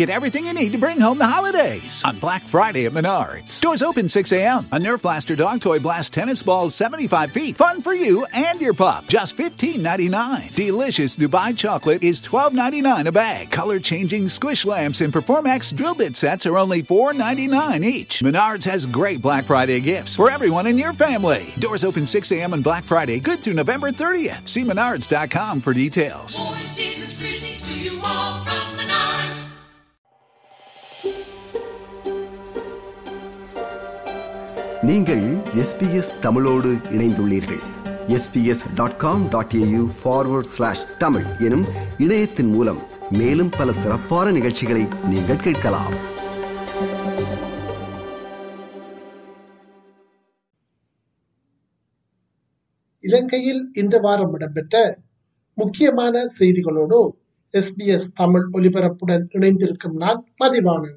Get everything you need to bring home the holidays on Black Friday at Menards. Doors open 6 a.m. A Nerf Blaster dog toy blast tennis balls 75 feet. Fun for you and your pup. Just $15.99. Delicious Dubai chocolate is $12.99 a bag. Color changing squish lamps and Performax drill bit sets are only $4.99 each. Menards has great Black Friday gifts for everyone in your family. Doors open 6 a.m. on Black Friday, good through November 30th. See menards.com for details. Four seasons greetings to you all from Menards. நீங்கள் SBS தமிழோடு இணைந்துள்ளீர்கள் SBS dot com dot AU forward slash Tamil எனும் இணையத்தின் மூலம் மேலும் பல சிறப்பான நிகழ்ச்சிகளை நீங்கள் கேட்கலாம் இலங்கையில் இந்த வாரம் இடம்பெற்ற முக்கியமான செய்திகளோடு எஸ்பிஎஸ் தமிழ் ஒலிபரப்புடன் இணைந்திருக்கும் நான் மதிவாணன்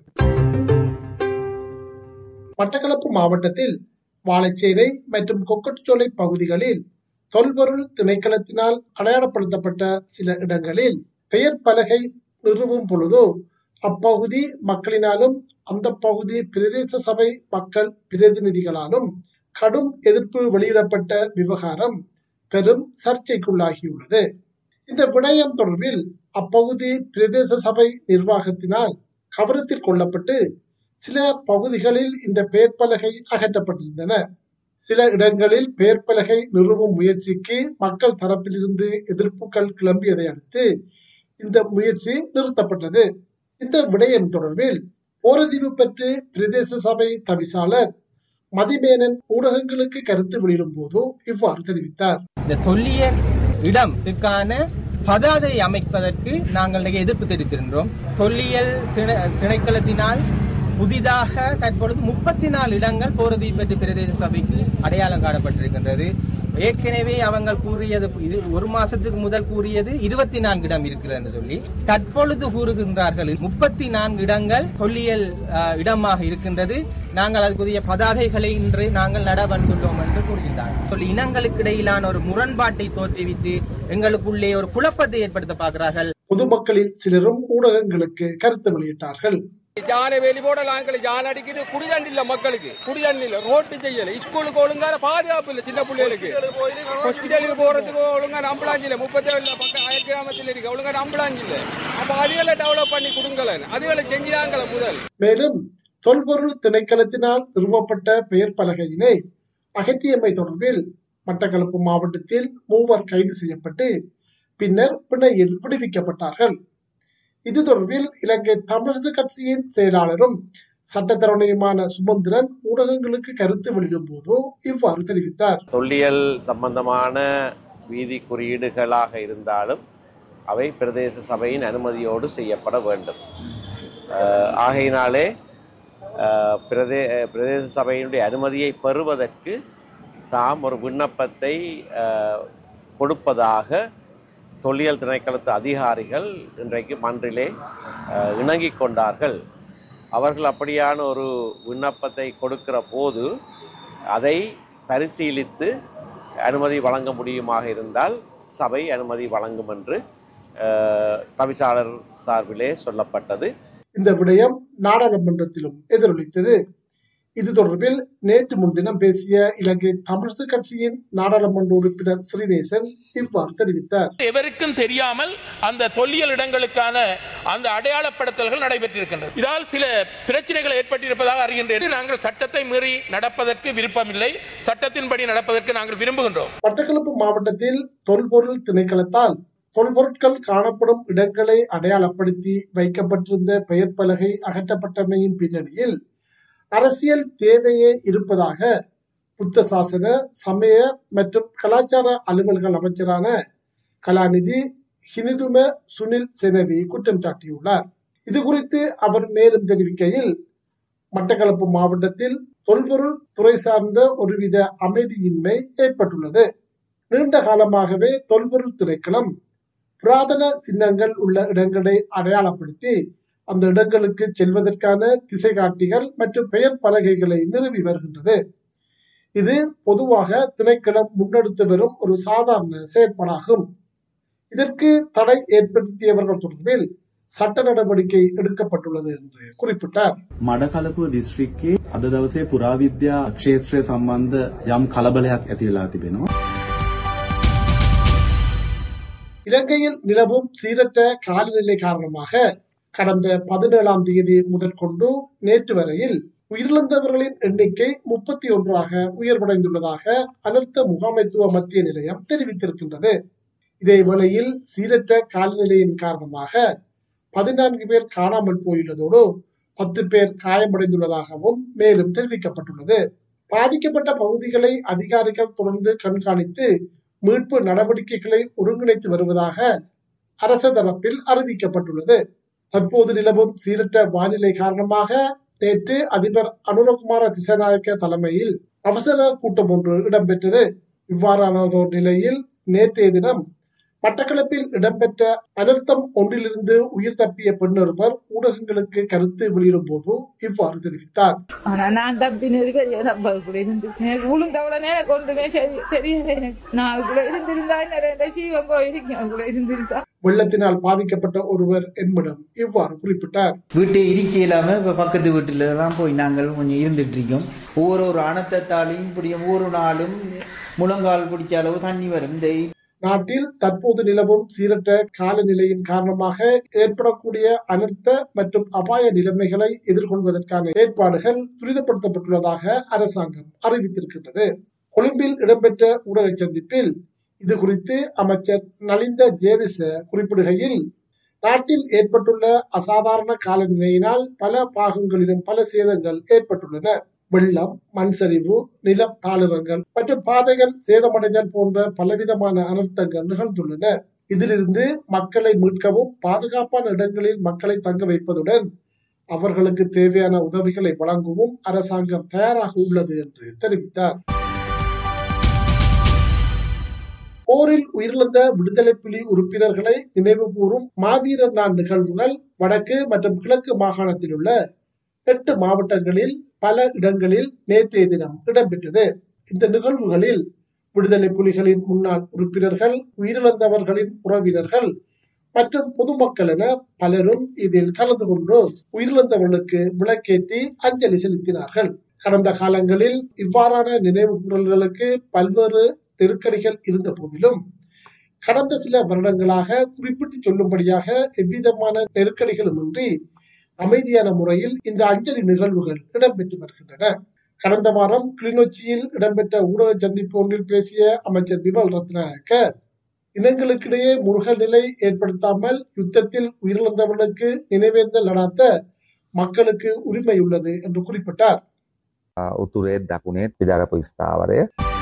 மட்டக்களப்பு மாவட்டத்தில் வாழைச்சேனை மற்றும் கொக்கட்டுச்சோலை பகுதிகளில் தொல்பொருள் திணைக்களத்தினால் அடையாளப்படுத்தப்பட்ட சில இடங்களில் பெயர் பலகை நிறுவும் பொழுது அப்பகுதி மக்களினாலும் அந்த பகுதி பிரதேச சபை மக்கள் பிரதிநிதிகளாலும் கடும் எதிர்ப்பு வெளியிடப்பட்ட விவகாரம் பெரும் சர்ச்சைக்குள்ளாகியுள்ளது இந்த விடயம் தொடர்பில் அப்பகுதி பிரதேச சபை நிர்வாகத்தினால் கவனத்தில் கொள்ளப்பட்டு சில பகுதிகளில் இந்த பெயர் பலகை அகற்றப்பட்டிருந்தன சில இடங்களில் பெயர் பலகை நிறுவும் முயற்சிக்கு மக்கள் தரப்பிலிருந்து எதிர்ப்புகள் கிளம்பியதை அடுத்து இந்த முயற்சி நிறுத்தப்பட்டது இந்த விடயம் தொடர்பில் ஓரதீவு பற்றி பிரதேச சபை தவிசாளர் மதிமேனன் ஊடகங்களுக்கு கருத்து வெளியிடும் போது இவ்வாறு தெரிவித்தார் இந்த தொல்லியல் இடத்துக்கான பதாதை அமைப்பதற்கு நாங்கள் இன்றைக்கு எதிர்ப்பு தெரிவித்திருக்கிறோம் தொல்லியல் திணை- திணைக்களத்தினால் புதிதாக தற்பொழுது முப்பத்தி நாலு இடங்கள் போரதீப்பட்டி பிரதேச சபைக்கு அடையாளம் காணப்பட்டிருக்கின்றது ஏற்கனவே அவங்க கூறியது இது ஒரு மாசத்துக்கு முதல் கூறியது இருபத்தி நான்கு இடம் இருக்கிறது என்று சொல்லி தற்பொழுது கூறுகின்றார்கள் முப்பத்தி நான்கு இடங்கள் தொல்லியல் அஹ், இடமாக இருக்கின்றது நாங்கள் அதுக்குரிய பதாகைகளை இன்று நாங்கள் நட வந்துள்ளோம் என்று கூறுகின்றார் சொல்லி இனங்களுக்கு இடையிலான ஒரு முரண்பாட்டை தோற்றுவித்து எங்களுக்குள்ளே ஒரு குழப்பத்தை ஏற்படுத்த பார்க்கிறார்கள் பொதுமக்களில் சிலரும் ஊடகங்களுக்கு கருத்து வெளியிட்டார்கள் ஜானை வெளி போடலாங்களே ஜான் அடிக்குது குடிதண்ணி இல்ல மக்களுக்கு குடிதண்ணி இல்ல ரோட்டு செய்யல ஸ்கூலுக்கு ஒழுங்கான பாதுகாப்பு இல்ல சின்ன பிள்ளைகளுக்கு ஹாஸ்பிட்டலுக்கு போறதுக்கு ஒழுங்கான அம்புலாஞ்ச் இல்ல முப்பத்தி ஏழு பக்கம் அயல் கிராமத்தில் இருக்கு ஒழுங்கான அம்புலாஞ்ச் இல்ல அப்ப அதுகளை டெவலப் பண்ணி கொடுங்களேன் அதுகளை செஞ்சுதாங்களே முதல் மேலும் தொல்பொருள் திணைக்களத்தினால் நிறுவப்பட்ட பெயர் பலகையினை அகற்றியமை தொடர்பில் மட்டக்களப்பு மாவட்டத்தில் மூவர் கைது செய்யப்பட்டு பின்னர் பிணையில் விடுவிக்கப்பட்டார்கள் இது தொடர்பில் இலங்கை தமிழரசு கட்சியின் செயலாளரும் சட்டத்தரணியுமான சுமந்திரன் ஊடகங்களுக்கு கருத்து வெளியிடும் போது இவ்வாறு தெரிவித்தார் தொல்லியல் சம்பந்தமான வீதி குறியீடுகளாக இருந்தாலும் அவை பிரதேச சபையின் அனுமதியோடு செய்யப்பட வேண்டும் அஹ், ஆகையினாலே அஹ், பிரதே அஹ், பிரதேச சபையினுடைய அனுமதியை பெறுவதற்கு தாம் ஒரு விண்ணப்பத்தை அஹ், கொடுப்பதாக தொல்லியல் திணைக்களத்து அதிகாரிகள் இன்றைக்கு மன்றிலே அஹ், இணங்கிக் கொண்டார்கள் அவர்கள் அப்படியான ஒரு விண்ணப்பத்தை கொடுக்கிற போது அதை பரிசீலித்து அனுமதி வழங்க முடியுமாக இருந்தால் சபை அனுமதி வழங்கும் என்று அஹ், தவிசாளர் சார்பிலே சொல்லப்பட்டது இந்த விடயம் நாடாளுமன்றத்திலும் எதிரொலித்தது இது தொடர்பில் நேற்று முன்தினம் பேசிய இலங்கை தமிழரசு கட்சியின் நாடாளுமன்ற உறுப்பினர் ஸ்ரீநேசன் இவ்வாறு தெரிவித்தார் எவருக்கும் தெரியாமல் அந்த தொல்லியல் இடங்களுக்கான அந்த அடையாளப்படுத்தல்கள் நடைபெற்றிருக்கின்றது இதால் சில பிரச்சனைகள் ஏற்பட்டிருப்பதாக அறிகின்றேன் நாங்கள் சட்டத்தை மீறி நடப்பதற்கு விருப்பமில்லை சட்டத்தின்படி நடப்பதற்கு நாங்கள் விரும்புகின்றோம் மட்டக்களப்பு மாவட்டத்தில் தொல்பொருள் திணைக்களத்தால் தொல்பொருட்கள் காணப்படும் இடங்களை அடையாளப்படுத்தி வைக்கப்பட்டிருந்த பெயர் பலகை அகற்றப்பட்டமையின் பின்னணியில் அரசியல் தேவையே இருப்பதாக புத்த சாசன சமய மற்றும் கலாச்சார அலுவல்கள் அமைச்சரான கலாநிதி ஹினிதும சுனில் செனவி குற்றம் சாட்டியுள்ளார் இது குறித்து அவர் மேலும் தெரிவிக்கையில் மட்டக்களப்பு மாவட்டத்தில் தொல்பொருள் துறை சார்ந்த ஒருவித அமைதியின்மை ஏற்பட்டுள்ளது நீண்ட காலமாகவே தொல்பொருள் திணைக்களம் புராதன சின்னங்கள் உள்ள இடங்களை அடையாளப்படுத்தி அந்த இடங்களுக்கு செல்வதற்கான திசை காட்டிகள் மற்றும் பெயர் பலகைகளை நிறுவி வருகின்றது இது பொதுவாக திணைக்களம் முன்னெடுத்து வரும் ஒரு சாதாரண செயற்பாடாகும் இதற்கு தடை ஏற்படுத்தியவர்கள் தொடர்பில் சட்ட நடவடிக்கை எடுக்கப்பட்டுள்ளது என்று குறிப்பிட்டார் මඩකලපුව දිස්ත්‍රික්කේ අද දවසේ පුරාවිද්‍යා ක්ෂේත්‍රය සම්බන්ධ යම් කලබලයක් ඇති වෙලා තිබෙනවා. இலங்கையில் நிலவும் சீரற்ற காலநிலை காரணமாக கடந்த பதினேழாம் தேதி முதற்கொண்டு நேற்று வரையில் உயிரிழந்தவர்களின் எண்ணிக்கை முப்பத்தி ஒன்றாக உயர்வடைந்துள்ளதாக அனர்த்த முகாமைத்துவ மத்திய நிலையம் தெரிவித்திருக்கின்றது இதே வேளையில் சீரற்ற காலநிலையின் காரணமாக பதினான்கு பேர் காணாமல் போயுள்ளதோடு பத்து பேர் காயமடைந்துள்ளதாகவும் மேலும் தெரிவிக்கப்பட்டுள்ளது பாதிக்கப்பட்ட பகுதிகளை அதிகாரிகள் தொடர்ந்து கண்காணித்து மீட்பு நடவடிக்கைகளை ஒருங்கிணைத்து வருவதாக அரச தரப்பில் அறிவிக்கப்பட்டுள்ளது தற்போது நிலவும் சீரற்ற வானிலை காரணமாக நேற்று அதிபர் அனுரகுமார திசநாயக்க தலைமையில் அவசர கூட்டம் ஒன்று இடம்பெற்றது இவ்வாறானதோர் நிலையில் நேற்றைய தினம் மட்டக்களப்பில் இடம்பெற்ற அனர்த்தம் ஒன்றிலிருந்து உயிர் தப்பிய பெண்ணொருவர் ஊடகங்களுக்கு கருத்து வெளியிடும் போது இவ்வாறு தெரிவித்தார் ஆனா நான் தப்பினது பெரிய தப்பு அதுக்குள்ள இருந்து எனக்கு விழுந்த உடனே எனக்கு ஒன்றுமே சரி தெரியல எனக்கு நான் அதுக்குள்ள இருந்திருந்தா நிறைய சீவம் போயிருக்கேன் அதுக்குள்ள இருந்திருந்தா வெள்ளத்தினால் பாதிக்கப்பட்ட ஒருவர் என்னிடம் இவ்வாறு குறிப்பிட்டார் வீட்டை இருக்க இல்லாம இப்ப பக்கத்து வீட்டுல தான் போய் நாங்கள் கொஞ்சம் இருந்துட்டு இருக்கோம் ஒவ்வொரு ஒரு அனர்த்தத்தாலையும் இப்படி ஒவ்வொரு நாளும் முழங்கால் பிடிச்ச அளவு தண்ணி வரும் இந்த நாட்டில் தற்போது நிலவும் சீரற்ற காலநிலையின் காரணமாக ஏற்படக்கூடிய அனர்த்த மற்றும் அபாய நிலைமைகளை எதிர்கொள்வதற்கான ஏற்பாடுகள் துரிதப்படுத்தப்பட்டுள்ளதாக அரசாங்கம் அறிவித்திருக்கின்றது கொழும்பில் இடம்பெற்ற ஊடக சந்திப்பில் இது குறித்து அமைச்சர் நலிந்த ஜேதிச குறிப்பிடுகையில் நாட்டில் ஏற்பட்டுள்ள அசாதாரண காலநிலையினால் பல பாகங்களிலும் பல சேதங்கள் ஏற்பட்டுள்ளன வெள்ளம் மண் சரிவு நிலம் தாளிரங்கள் மற்றும் பாதைகள் சேதமடைதல் போன்ற பலவிதமான அனர்த்தங்கள் நிகழ்ந்துள்ளன இதிலிருந்து மக்களை மீட்கவும் பாதுகாப்பான இடங்களில் மக்களை தங்க வைப்பதுடன் அவர்களுக்கு தேவையான உதவிகளை வழங்கவும் அரசாங்கம் தயாராக உள்ளது என்று தெரிவித்தார் போரில் உயிரிழந்த விடுதலை புலி உறுப்பினர்களை நினைவு கூறும் மாவீரர் நாள் நிகழ்வுகள் வடக்கு மற்றும் கிழக்கு மாகாணத்தில் உள்ள எட்டு மாவட்டங்களில் பல இடங்களில் நேற்றைய தினம் இடம்பெற்றது இந்த நிகழ்வுகளில் விடுதலை புலிகளின் முன்னாள் உறுப்பினர்கள் உயிரிழந்தவர்களின் உறவினர்கள் மற்றும் பொதுமக்கள் என பலரும் இதில் கலந்து கொண்டு உயிரிழந்தவர்களுக்கு விளக்கேற்றி அஞ்சலி செலுத்தினார்கள் கடந்த காலங்களில் இவ்வாறான நினைவு கூறல்களுக்கு பல்வேறு நெருக்கடிகள் இருந்த போதிலும் கடந்த சில வருடங்களாக குறிப்பிட்டு சொல்லும்படியாக எவ்விதமான நெருக்கடிகளும் இன்றி அமைதியான முறையில் இந்த அஞ்சலி நிகழ்வுகள் இடம்பெற்று வருகின்றன கடந்த வாரம் கிளிநொச்சியில் இடம்பெற்ற ஊடக சந்திப்பு ஒன்றில் பேசிய அமைச்சர் பிமல் ரத்நாயக்க இனங்களுக்கிடையே முருகல் நிலை ஏற்படுத்தாமல் யுத்தத்தில் உயிரிழந்தவர்களுக்கு நினைவேந்தல் நடாத்த மக்களுக்கு உரிமை உள்ளது என்று குறிப்பிட்டார் උතුරේත් දකුණේත් විදරපු ස්ථාවරය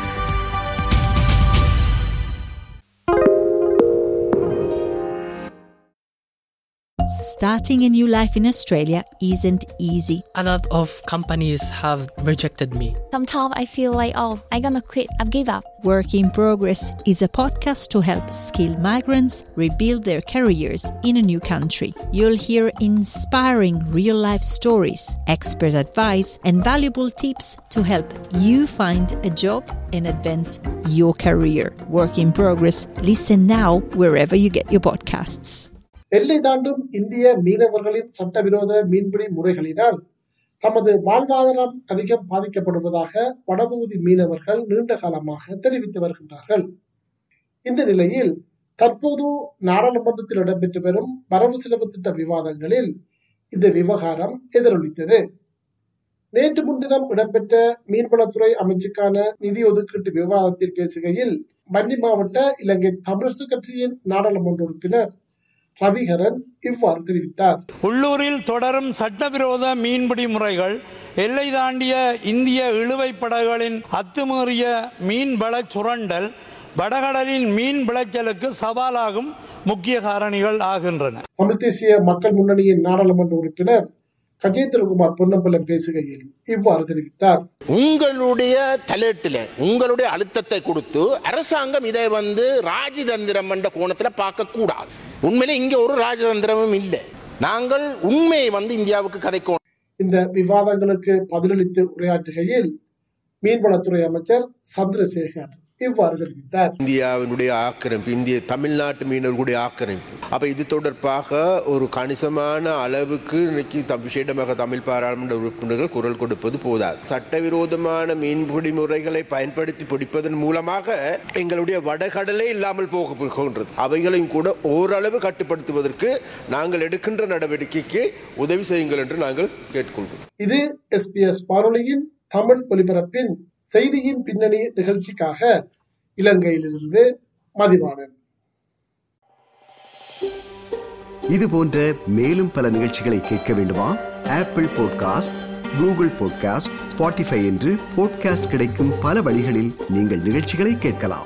Starting a new life in Australia isn't easy. A lot of companies have rejected me. Sometimes I feel like, oh, I'm gonna quit, I've give up. Work in Progress is a podcast to help skilled migrants rebuild their careers in a new country. You'll hear inspiring real life stories, expert advice, and valuable tips to help you find a job and advance your career. Work in Progress. Listen now wherever you get your podcasts. எல்லை தாண்டும் இந்திய மீனவர்களின் சட்டவிரோத மீன்பிடி முறைகளினால் தமது வாழ்வாதாரம் அதிகம் பாதிக்கப்படுவதாக வடபகுதி மீனவர்கள் நீண்ட காலமாக தெரிவித்து வருகின்றார்கள் இந்த நிலையில் தற்போது நாடாளுமன்றத்தில் இடம்பெற்று வரும் வரவு செலவு திட்ட விவாதங்களில் இந்த விவகாரம் எதிரொலித்தது நேற்று முன்தினம் இடம்பெற்ற மீன்வளத்துறை அமைச்சுக்கான நிதி ஒதுக்கீட்டு விவாதத்தில் பேசுகையில் வன்னி மாவட்ட இலங்கை தமிழரசு கட்சியின் நாடாளுமன்ற உறுப்பினர் ரவிகரன் இவ்வாறு தெரிவித்தார் உள்ளூரில் தொடரும் சட்டவிரோத மீன்பிடி முறைகள் எல்லை தாண்டிய இந்திய இழுவைப் படகுகளின் அத்துமீறிய மீன் வள சுரண்டல் வடகடலின் மீன் விளைச்சலுக்கு சவாலாகும் முக்கிய காரணிகள் ஆகின்றன தமிழ் தேசிய மக்கள் முன்னணியின் நாடாளுமன்ற உறுப்பினர் கஜேந்திரகுமார் பொன்னம்பலம் பேசுகையில் இவ்வாறு தெரிவித்தார் உங்களுடைய தலையீட்டுல உங்களுடைய அழுத்தத்தை கொடுத்து அரசாங்கம் இதை வந்து ராஜதந்திரம் என்ற கோணத்துல பார்க்க கூடாது உண்மையிலே இங்க ஒரு ராஜதந்திரமும் இல்லை நாங்கள் உண்மையை வந்து இந்தியாவுக்கு கதைக்கணும் இந்த விவாதங்களுக்கு பதிலளித்து உரையாற்றுகையில் மீன்வளத்துறை அமைச்சர் சந்திரசேகர் இவ்வாறு தெரிவித்தார் இந்தியாவினுடைய ஆக்கிரமிப்பு இந்திய தமிழ்நாட்டு மீனவர்களுடைய ஆக்கிரமிப்பு அப்ப இது தொடர்பாக ஒரு கணிசமான அளவுக்கு இன்னைக்கு தம் விசேடமாக தமிழ் பாராளுமன்ற உறுப்பினர்கள் குரல் கொடுப்பது போதாது சட்டவிரோதமான மீன்பிடி முறைகளை பயன்படுத்தி பிடிப்பதன் மூலமாக எங்களுடைய வடகடலே இல்லாமல் போக போகின்றது அவைகளையும் கூட ஓரளவு கட்டுப்படுத்துவதற்கு நாங்கள் எடுக்கின்ற நடவடிக்கைக்கு உதவி செய்யுங்கள் என்று நாங்கள் கேட்டுக்கொள்கிறோம் இது எஸ்பிஎஸ் வானொலியின் தமிழ் ஒலிபரப்பின் செய்தியின் பின்னணி நிகழ்ச்சிக்காக இலங்கையிலிருந்து மதிவாணன் இது போன்ற மேலும் பல நிகழ்ச்சிகளை கேட்க வேண்டுமா Apple podcast Google podcast Spotify என்று பாட்காஸ்ட் கிடைக்கும் பல வழிகளில் நீங்கள் நிகழ்ச்சிகளை கேட்கலாம்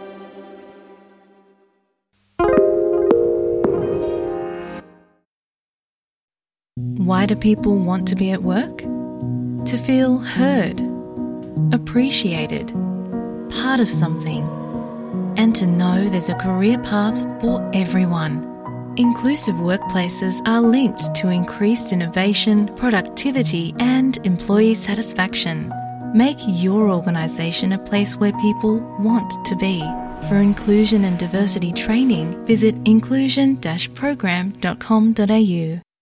Why do people want to be at work? To feel heard, appreciated, part of something, and to know there's a career path for everyone. Inclusive workplaces are linked to increased innovation, productivity, and employee satisfaction. Make your organisation a place where people want to be. For inclusion and diversity training, visit inclusion-program.com.au.